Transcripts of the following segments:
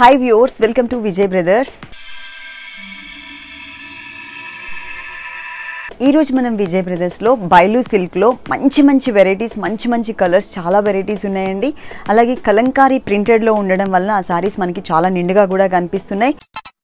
hi viewers welcome to Vijay brothers ఈరోజు మనం విజయ్ బ్రదర్స్లో బైలు సిల్క్లో మంచి మంచి వెరైటీస్ మంచి మంచి కలర్స్ చాలా వెరైటీస్ ఉన్నాయండి అలాగే కలంకారీ ప్రింటెడ్లో ఉండడం వల్ల ఆ సారీస్ మనకి చాలా నిండుగా కూడా కనిపిస్తున్నాయి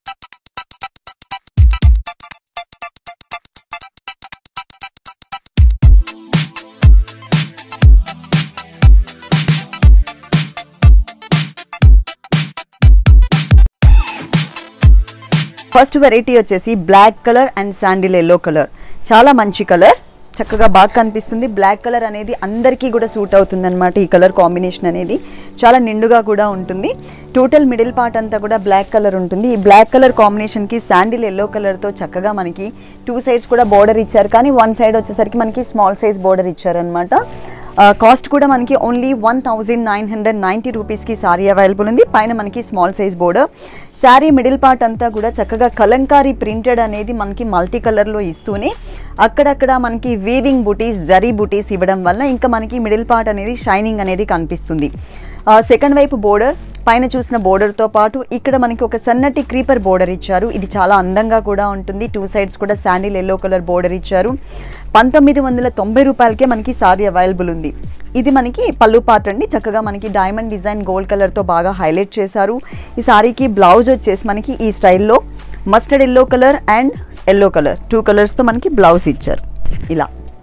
ఫస్ట్ వెరైటీ వచ్చేసి black colour and sandal yellow colour చాలా మంచి కలర్ చక్కగా బాగా కనిపిస్తుంది బ్లాక్ కలర్ అనేది అందరికీ కూడా సూట్ అవుతుంది అనమాట ఈ కలర్ కాంబినేషన్ అనేది చాలా నిండుగా కూడా ఉంటుంది టోటల్ మిడిల్ పార్ట్ అంతా కూడా బ్లాక్ కలర్ ఉంటుంది ఈ బ్లాక్ కలర్ కాంబినేషన్కి శాండిల్ ఎల్లో కలర్తో చక్కగా మనకి టూ సైడ్స్ కూడా బోర్డర్ ఇచ్చారు కానీ వన్ సైడ్ వచ్చేసరికి మనకి స్మాల్ సైజ్ బోర్డర్ ఇచ్చారనమాట కాస్ట్ కూడా మనకి only one thousand nine hundred ninety రూపీస్కి సారీ అవైలబుల్ ఉంది పైన మనకి small size border sari middle part అంతా కూడా చక్కగా కలంకారీ ప్రింటెడ్ అనేది మనకి మల్టీ కలర్లో ఇస్తూనే అక్కడక్కడ మనకి వీవింగ్ బుటీస్ జరీ బుటీస్ ఇవ్వడం వల్ల ఇంకా మనకి మిడిల్ పార్ట్ అనేది షైనింగ్ అనేది కనిపిస్తుంది సెకండ్ వైపు బోర్డర్ పైన చూసిన బోర్డర్తో పాటు ఇక్కడ మనకి ఒక సన్నటి క్రీపర్ బోర్డర్ ఇచ్చారు ఇది చాలా అందంగా కూడా ఉంటుంది టూ సైడ్స్ కూడా శాండిల్ ఎల్లో కలర్ బోర్డర్ ఇచ్చారు పంతొమ్మిది వందల తొంభై రూపాయలకే మనకి సారీ అవైలబుల్ ఉంది ఇది మనకి పళ్ళు పార్ట్ అండి చక్కగా మనకి డైమండ్ డిజైన్ గోల్డ్ కలర్తో బాగా హైలైట్ చేశారు ఈ సారీకి బ్లౌజ్ వచ్చేసి మనకి ఈ స్టైల్లో mustard yellow colour and yellow colour two కలర్స్తో మనకి బ్లౌజ్ ఇచ్చారు ఇలా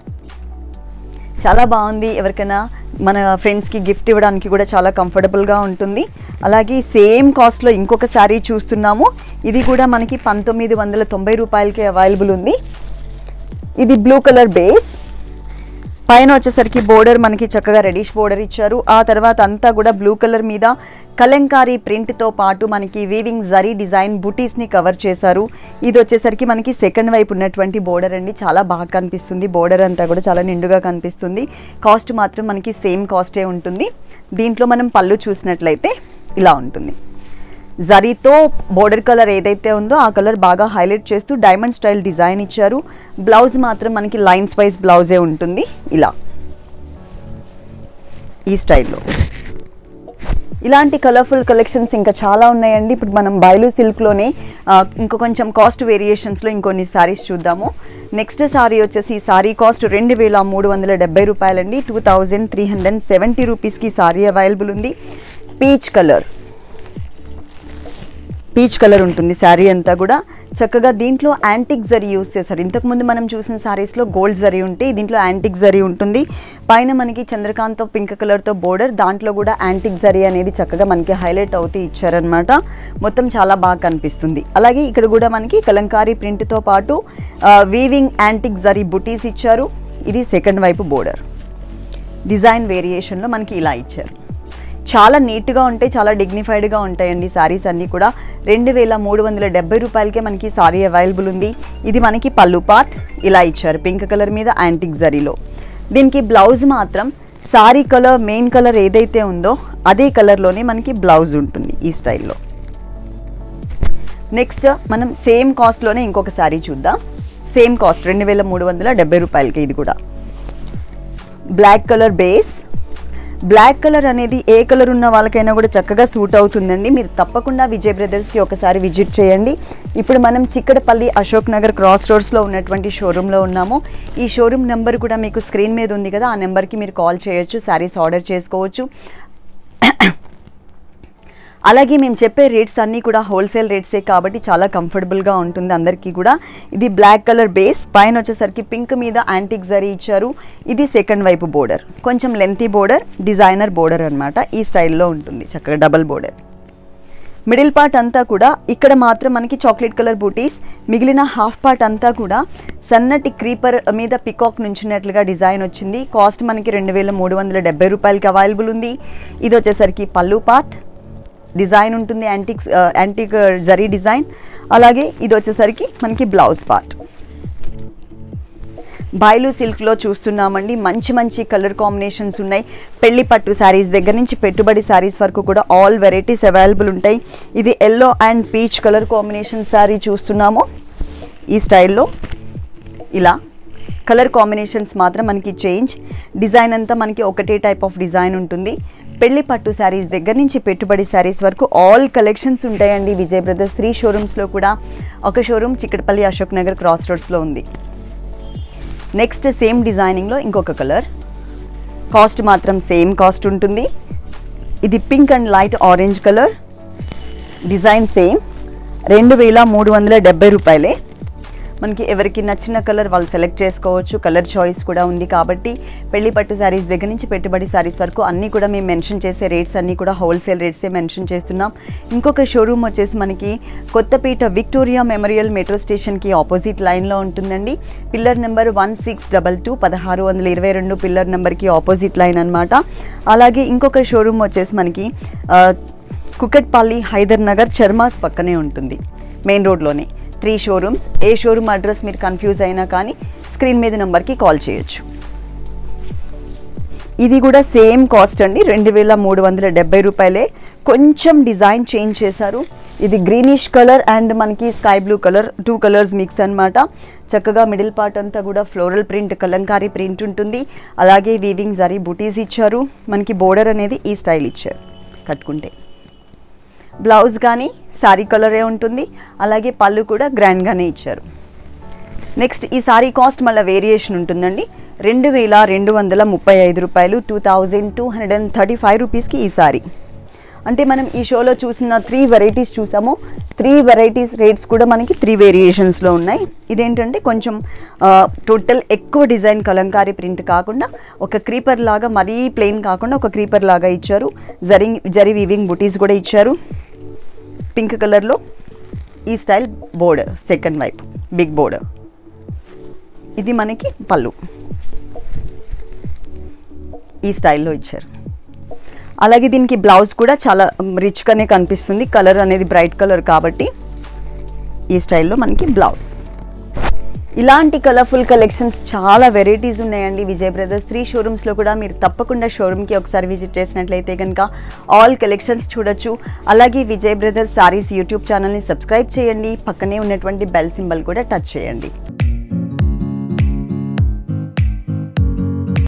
చాలా బాగుంది ఎవరికైనా మన ఫ్రెండ్స్కి గిఫ్ట్ ఇవ్వడానికి కూడా చాలా కంఫర్టబుల్గా ఉంటుంది అలాగే సేమ్ కాస్ట్లో ఇంకొక శారీ చూస్తున్నాము ఇది కూడా మనకి పంతొమ్మిది వందల తొంభై రూపాయలకి అవైలబుల్ ఉంది ఇది బ్లూ కలర్ బేస్ పైన వచ్చేసరికి బోర్డర్ మనకి చక్కగా రెడిష్ బోర్డర్ ఇచ్చారు ఆ తర్వాత అంతా కూడా బ్లూ కలర్ మీద కలంకారీ ప్రింట్తో పాటు మనకి వీవింగ్ జరీ డిజైన్ బుటీస్ని కవర్ చేశారు ఇది వచ్చేసరికి మనకి సెకండ్ వైపు ఉన్నటువంటి బోర్డర్ అండి చాలా బాగా కనిపిస్తుంది బోర్డర్ అంతా కూడా చాలా నిండుగా కనిపిస్తుంది కాస్ట్ మాత్రం మనకి సేమ్ కాస్టే ఉంటుంది దీంట్లో మనం పళ్ళు చూసినట్లయితే ఇలా ఉంటుంది జరీతో బోర్డర్ కలర్ ఏదైతే ఉందో ఆ కలర్ బాగా హైలైట్ చేస్తూ డైమండ్ స్టైల్ డిజైన్ ఇచ్చారు బ్లౌజ్ మాత్రం మనకి లైన్స్ వైజ్ బ్లౌజే ఉంటుంది ఇలా ఈ స్టైల్లో ఇలాంటి కలర్ఫుల్ కలెక్షన్స్ ఇంకా చాలా ఉన్నాయండి ఇప్పుడు మనం బయలు సిల్క్లోనే ఇంకో కొంచెం కాస్ట్ వేరియేషన్స్లో ఇంకొన్ని సారీస్ చూద్దాము నెక్స్ట్ సారీ వచ్చేసి ఈ సారీ కాస్ట్ రెండు వేల మూడు వందల డెబ్బై రూపాయలండి two thousand three hundred seventy రూపీస్కి సారీ అవైలబుల్ ఉంది పీచ్ కలర్ పీచ్ కలర్ ఉంటుంది శారీ అంతా కూడా చక్కగా దీంట్లో యాంటిక్ జరీ యూస్ చేశారు ఇంతకుముందు మనం చూసిన శారీస్లో గోల్డ్ జరీ ఉంటే దీంట్లో యాంటిక్ జరీ ఉంటుంది పైన మనకి చంద్రకాంత్ పింక్ కలర్తో బోర్డర్ దాంట్లో కూడా యాంటిక్ జరీ అనేది చక్కగా మనకి హైలైట్ అవుతూ ఇచ్చారనమాట మొత్తం చాలా బాగా కనిపిస్తుంది అలాగే ఇక్కడ కూడా మనకి కలంకారీ ప్రింట్తో పాటు వీవింగ్ యాంటిక్ జరీ బుటీస్ ఇచ్చారు ఇది సెకండ్ వైపు బోర్డర్ డిజైన్ వేరియేషన్లో మనకి ఇలా ఇచ్చారు చాలా నీట్గా ఉంటాయి చాలా డిగ్నిఫైడ్గా ఉంటాయండి సారీస్ అన్నీ కూడా రెండు వేల మూడు వందల డెబ్బై రూపాయలకే మనకి సారీ అవైలబుల్ ఉంది ఇది మనకి పళ్ళు పార్ట్ ఇలా ఇచ్చారు పింక్ కలర్ మీద యాంటిక్ జరీలో దీనికి బ్లౌజ్ మాత్రం సారీ కలర్ మెయిన్ కలర్ ఏదైతే ఉందో అదే కలర్లోనే మనకి బ్లౌజ్ ఉంటుంది ఈ స్టైల్లో నెక్స్ట్ మనం సేమ్ కాస్ట్లోనే ఇంకొక సారీ చూద్దాం సేమ్ కాస్ట్ రెండు వేల మూడు వందల డెబ్బై రూపాయలకి ఇది కూడా black colour base black colour అనేది ఏ కలర్ ఉన్న వాళ్ళకైనా కూడా చక్కగా సూట్ అవుతుందండి మీరు తప్పకుండా విజయ్ బ్రదర్స్కి ఒకసారి విజిట్ చేయండి ఇప్పుడు మనం చిక్కడపల్లి అశోక్ నగర్ క్రాస్ రోడ్స్లో ఉన్నటువంటి షోరూంలో ఉన్నాము ఈ షోరూమ్ నెంబర్ కూడా మీకు స్క్రీన్ మీద ఉంది కదా ఆ నెంబర్కి మీరు కాల్ చేయొచ్చు శారీస్ ఆర్డర్ చేసుకోవచ్చు అలాగే మేము చెప్పే రేట్స్ అన్నీ కూడా హోల్సేల్ రేట్సే కాబట్టి చాలా కంఫర్టబుల్గా ఉంటుంది అందరికీ కూడా ఇది బ్లాక్ కలర్ బేస్ పైన వచ్చేసరికి పింక్ మీద యాంటిక్ జరీ ఇచ్చారు ఇది సెకండ్ వైపు బోర్డర్ కొంచెం లెంతీ బోర్డర్ డిజైనర్ బోర్డర్ అనమాట ఈ స్టైల్లో ఉంటుంది చక్కగా డబల్ బోర్డర్ మిడిల్ పార్ట్ అంతా కూడా ఇక్కడ మాత్రం మనకి చాక్లెట్ కలర్ బూటీస్ మిగిలిన హాఫ్ పార్ట్ అంతా కూడా సన్నటి క్రీపర్ మీద పికాక్ నుంచినట్లుగా డిజైన్ వచ్చింది కాస్ట్ మనకి రెండు వేల మూడు వందల డెబ్బై రూపాయలకి అవైలబుల్ ఉంది ఇది వచ్చేసరికి పళ్ళు పార్ట్ డిజైన్ ఉంటుంది యాంటిక్ యాంటిక్ జరీ డిజైన్ అలాగే ఇది వచ్చేసరికి మనకి బ్లౌజ్ పార్ట్ బాయిలు సిల్క్లో చూస్తున్నామండి మంచి మంచి కలర్ కాంబినేషన్స్ ఉన్నాయి పెళ్లి పట్టు శారీస్ దగ్గర నుంచి పెట్టుబడి శారీస్ వరకు కూడా ఆల్ వెరైటీస్ అవైలబుల్ ఉంటాయి ఇది yellow and peach colour combination sari చూస్తున్నాము ఈ స్టైల్లో ఇలా కలర్ కాంబినేషన్స్ మాత్రం మనకి చేంజ్ డిజైన్ అంతా మనకి ఒకటే టైప్ ఆఫ్ డిజైన్ ఉంటుంది పెళ్లి పట్టు శారీస్ దగ్గర నుంచి పెట్టుబడి శారీస్ వరకు ఆల్ కలెక్షన్స్ ఉంటాయండి విజయ్ బ్రదర్స్ త్రీ షోరూమ్స్లో కూడా ఒక షోరూమ్ చిక్కడపల్లి అశోక్ నగర్ క్రాస్ రోడ్స్లో ఉంది నెక్స్ట్ సేమ్ డిజైనింగ్లో ఇంకొక కలర్ కాస్ట్ మాత్రం సేమ్ కాస్ట్ ఉంటుంది ఇది pink and light orange colour design same రెండు వేల మూడు వందల డెబ్బై రూపాయలే మనకి ఎవరికి నచ్చిన కలర్ వాళ్ళు సెలెక్ట్ చేసుకోవచ్చు కలర్ చాయిస్ కూడా ఉంది కాబట్టి పెళ్లి పట్టు శారీస్ దగ్గర నుంచి పెట్టుబడి శారీస్ వరకు అన్నీ కూడా మేము మెన్షన్ చేసే రేట్స్ అన్నీ కూడా హోల్సేల్ రేట్సే మెన్షన్ చేస్తున్నాం ఇంకొక షోరూమ్ వచ్చేసి మనకి కొత్తపేట విక్టోరియా మెమోరియల్ మెట్రో స్టేషన్కి ఆపోజిట్ లైన్లో ఉంటుందండి pillar number one six double two పదహారు వందల ఇరవై రెండు పిల్లర్ నెంబర్కి ఆపోజిట్ లైన్ అనమాట అలాగే ఇంకొక షోరూమ్ వచ్చేసి మనకి ఆ, కుకట్పల్లి హైదర్ నగర్ చర్మాస్ పక్కనే ఉంటుంది మెయిన్ రోడ్లోనే త్రీ షోరూమ్స్ ఏ షోరూమ్ అడ్రస్ మీరు కన్ఫ్యూజ్ అయినా కానీ స్క్రీన్ మీద నెంబర్కి కాల్ చేయొచ్చు ఇది కూడా సేమ్ కాస్ట్ అండి రెండు వేల మూడు వందల డెబ్బై రూపాయలే కొంచెం డిజైన్ చేంజ్ చేశారు ఇది గ్రీనిష్ కలర్ అండ్ మనకి sky blue colour two colours mix అన్నమాట చక్కగా మిడిల్ పార్ట్ అంతా కూడా ఫ్లోరల్ ప్రింట్ కలంకారీ ప్రింట్ ఉంటుంది అలాగే వీవింగ్ జరీ బుటీస్ ఇచ్చారు మనకి బోర్డర్ అనేది ఈ స్టైల్ ఇచ్చారు కట్టుకుంటే బ్లౌజ్ కానీ శారీ కలరే ఉంటుంది అలాగే పళ్ళు కూడా గ్రాండ్గానే ఇచ్చారు నెక్స్ట్ ఈ సారీ కాస్ట్ మళ్ళీ వేరియేషన్ ఉంటుందండి రెండు వేల రెండు వందల ముప్పై ఐదు రూపాయలు two thousand two hundred and thirty five రూపీస్కి ఈ సారీ అంటే మనం ఈ షోలో చూసిన త్రీ వెరైటీస్ చూసాము త్రీ వెరైటీస్ రేట్స్ కూడా మనకి త్రీ వేరియేషన్స్లో ఉన్నాయి ఇదేంటంటే కొంచెం టోటల్ ఎక్కువ డిజైన్ కలంకారీ ప్రింట్ కాకుండా ఒక క్రీపర్ లాగా మరీ ప్లెయిన్ కాకుండా ఒక క్రీపర్ లాగా ఇచ్చారు జరి జరి వీవింగ్ బుటీస్ కూడా ఇచ్చారు పింక్ కలర్లో ఈ స్టైల్ బోర్డర్ సెకండ్ వైపు బిగ్ బోర్డర్ ఇది మనకి పళ్ళు ఈ స్టైల్లో ఇచ్చారు అలాగే దీనికి బ్లౌజ్ కూడా చాలా రిచ్గానే కనిపిస్తుంది కలర్ అనేది బ్రైట్ కలర్ కాబట్టి ఈ స్టైల్లో మనకి బ్లౌజ్ ఇలాంటి కలర్ఫుల్ కలెక్షన్స్ చాలా వెరైటీస్ ఉన్నాయండి విజయ్ బ్రదర్స్ త్రీ షోరూమ్స్లో కూడా మీరు తప్పకుండా షోరూమ్కి ఒకసారి విజిట్ చేసినట్లయితే కనుక ఆల్ కలెక్షన్స్ చూడొచ్చు అలాగే విజయ్ బ్రదర్స్ సారీస్ యూట్యూబ్ ఛానల్ని సబ్స్క్రైబ్ చేయండి పక్కనే ఉన్నటువంటి బెల్ సింబల్ కూడా టచ్ చేయండి